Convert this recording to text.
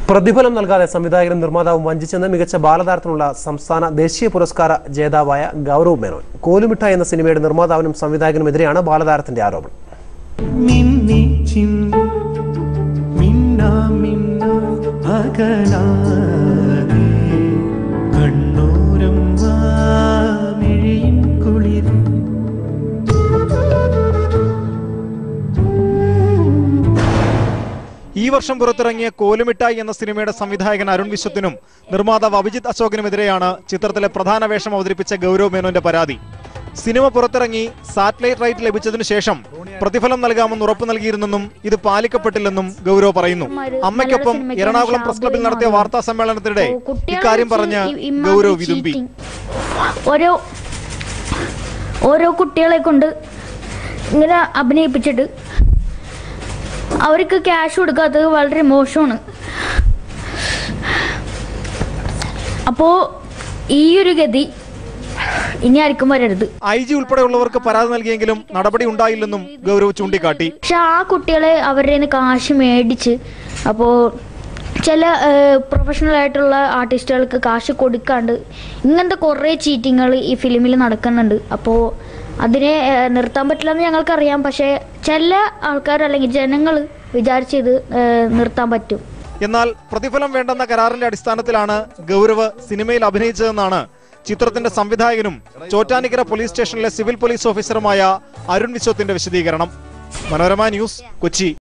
പ്രതിഫലം നൽകാതെ സംവിധായകനും നിർമ്മാതാവും വഞ്ചിച്ചെന്ന് മികച്ച ബാലതാരത്തിനുള്ള സംസ്ഥാന ദേശീയ പുരസ്കാര ജേതാവായ ഗൗരവ് മേനോൻ കോലുമിട്ട എന്ന സിനിമയുടെ നിർമ്മാതാവിനും സംവിധായകനുമെതിരെയാണ് ബാലതാരത്തിന്റെ ആരോപണം മിന്നി ചിന്നി മിന്നാ മിന്നാ അകലാതെ കണ്ണൂരം വാ മിഴിയും കുളിരും ഈ വർഷം പുറത്തിറങ്ങിയ കോലുമിട്ടായി എന്ന സിനിമയുടെ സംവിധായകൻ അരുൺ വിശ്വത്തിനും നിർമ്മാതാവ് അഭിജിത്ത് അശോകനുമെതിരെയാണ് ചിത്രത്തിലെ പ്രധാന വേഷം അവതരിപ്പിച്ച ഗൗരവ് മേനോന്റെ പരാതി സിനിമ പുറത്തിറങ്ങി സാറ്റലൈറ്റ് റൈറ്റ് ലഭിച്ചതിനു ശേഷം പ്രതിഫലം നൽകാമെന്ന് ഉറപ്പു നൽകിയിരുന്നെന്നും ഇത് പാലിക്കപ്പെട്ടില്ലെന്നും ഗൗരവ് പറയുന്നു അമ്മയ്ക്കൊപ്പം എറണാകുളം പ്രസ് ക്ലബിൽ നടത്തിയ വാർത്താ സമ്മേളനത്തിനിടെ ഇക്കാര്യം പറഞ്ഞ് ഗൗരവ് വിതുമ്പി ഓരോ ഓരോ കുട്ടികളെ കൊണ്ട് ഇങ്ങനെ അഭിനയിപ്പിച്ചിട്ട് അവർക്ക് ക്യാഷ് കൊടുക്കാത്തത് വളരെ മോശമാണ് അപ്പോൾ ഈ ഒരു ഗതി ഇനി ആർക്കും വരരുത് ഐ ജി ഉൾപ്പെടെയുള്ളവർക്ക് പരാതി നൽകിയെങ്കിലും നടപടി ഉണ്ടായില്ലെന്നും ഗൗരവ് ചൂണ്ടിക്കാട്ടി പക്ഷെ ആ കുട്ടികളെ അവരുടെ നിന്ന് കാശ് മേടിച്ച് അപ്പോൾ ചില പ്രൊഫഷണൽ ആയിട്ടുള്ള ആർട്ടിസ്റ്റുകൾക്ക് കാശ് കൊടുക്കാണ്ട് ഇങ്ങനത്തെ കുറേ ചീറ്റിങ്ങൾ ഈ ഫിലിമിൽ നടക്കുന്നുണ്ട് അപ്പോൾ അതിനെ ഏഹ്, നിർത്താൻ പറ്റില്ലെന്ന് ഞങ്ങൾക്കറിയാം പക്ഷേ ചില ആൾക്കാർ അല്ലെങ്കിൽ ജനങ്ങൾ വിചാരിച്ചത് നിർത്താൻ പറ്റും എന്നാൽ പ്രതിഫലം വേണ്ടെന്ന കരാറിന്റെ അടിസ്ഥാനത്തിലാണ് ഗൗരവ് സിനിമയിൽ അഭിനയിച്ചതെന്നാണ് ചിത്രത്തിന്റെ സംവിധായകനും ചോറ്റാനിക്കര പോലീസ് സ്റ്റേഷനിലെ സിവിൽ പോലീസ് ഓഫീസറുമായ അരുൺ വിശ്വത്തിന്റെ വിശദീകരണം മനോരമ ന്യൂസ് കൊച്ചി